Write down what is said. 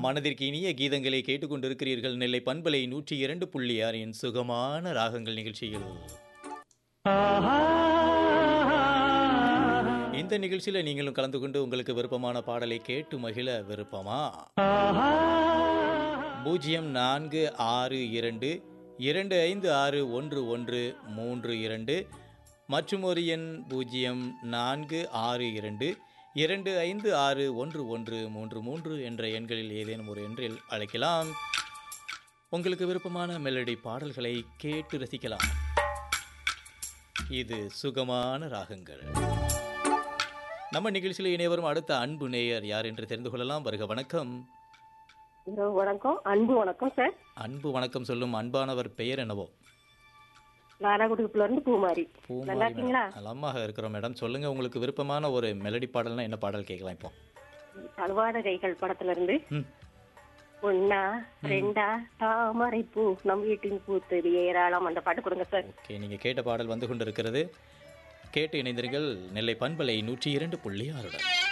மனதிற்கு இனிய கீதங்களை கேட்டுக்கொண்டிருக்கிறீர்கள் நெல்லை பண்பலை நூற்றி இரண்டு புள்ளி ஆறின் சுகமான ராகங்கள் நிகழ்ச்சியில் இந்த நிகழ்ச்சியில நீங்களும் கலந்து கொண்டு உங்களுக்கு விருப்பமான பாடலை கேட்டு மகிழ விருப்பமா பூஜ்ஜியம் நான்கு ஆறு இரண்டு இரண்டு ஐந்து ஆறு ஒன்று ஒன்று மூன்று இரண்டு மற்றும் ஒரு எண் பூஜ்ஜியம் நான்கு ஆறு இரண்டு இரண்டு ஐந்து ஆறு ஒன்று ஒன்று மூன்று மூன்று என்ற எண்களில் ஏதேனும் ஒரு எண்ணில் அழைக்கலாம் உங்களுக்கு விருப்பமான மெலடி பாடல்களை கேட்டு ரசிக்கலாம் இது சுகமான ராகங்கள் நம்ம நிகழ்ச்சியில் இணையவரும் அடுத்த அன்பு நேயர் யார் என்று தெரிந்து கொள்ளலாம் வருக வணக்கம் ஹலோ வணக்கம் அன்பு வணக்கம் சார் அன்பு வணக்கம் சொல்லும் அன்பானவர் பெயர் என்னவோ நாராகுடிப்புல இருந்து பூமாரி நல்லா பூமாரி இருக்கீங்களா மேடம். நலமாக இருக்கிறோம் மேடம் சொல்லுங்க உங்களுக்கு விருப்பமான ஒரு மெலடி பாடல்னா என்ன பாடல் கேட்கலாம் இப்போ அழுவாத கைகள் படத்துல இருந்து ம் ஒன்னா ரெண்டா தாமரை பூ நம் வீட்டின் பூத்தது ஏராளம் அந்த பாட்டு கொடுங்க சார் ஓகே நீங்கள் கேட்ட பாடல் வந்து கொண்டிருக்கிறது கேட்டு இணைந்தீர்கள் நெல்லை பண்பலை நூற்றி இரண்டு புள்ளி ஆறுடன்